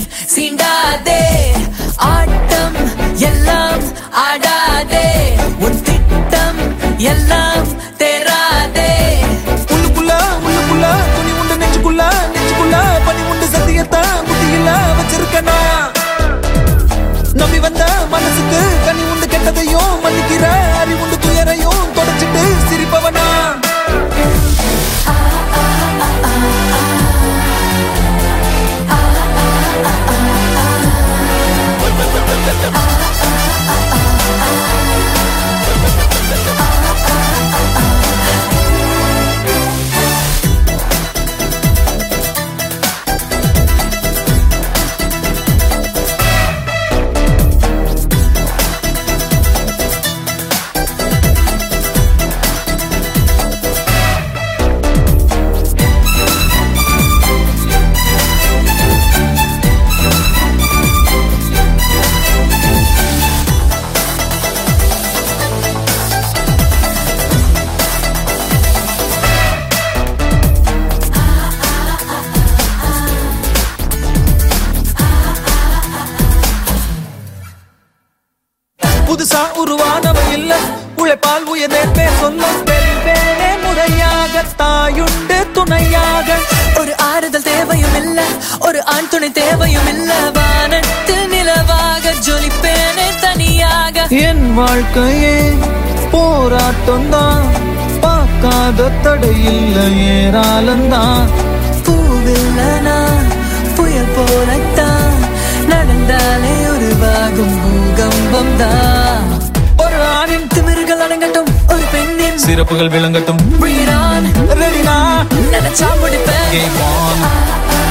சீண்டாதே ஆட்டம் எல்லாம் ஆடாதே உன் திட்டம் எல்லாம் தேராதே உள்ளுக்குள்ள உள்ளுக்குள்ள துணி உண்டு நெஞ்சுக்குள்ள நெஞ்சுக்குள்ள பனி உண்டு சத்தியத்தை புத்தியில வச்சிருக்கனா நம்பி வந்த மனசுக்கு கனி உண்டு கெட்டதையும் மன்னிக்கிற அறிவுண்டு துயரையும் தொடச்சிட்டு சிரிப்பவனா புதுசா உருவானவ இல்ல உழைப்பால் உயர்ந்தே பேர் சொல்லும் தெரிவேனே முறையாக தாயுண்டு துணையாக ஒரு ஆறுதல் தேவையும் இல்ல ஒரு ஆண் துணை தேவையும் இல்ல வானத்து நிலவாக ஜொலிப்பேனே தனியாக என் வாழ்க்கையே போராட்டம் தான் பார்க்காத தடை இல்ல ஏராளந்தான் பூவில்லனா புயல் போலத்தான் நடந்தாலே உருவாகும் பூகம்பம் தான் ஒரு ஆணின் திமிர்கள் அடங்கட்டும் ஒரு பெண்ணின் சிறப்புகள் விளங்கட்டும் வீரான் ரெடினா நினைச்சா முடிப்பேன் கேம் ஆன்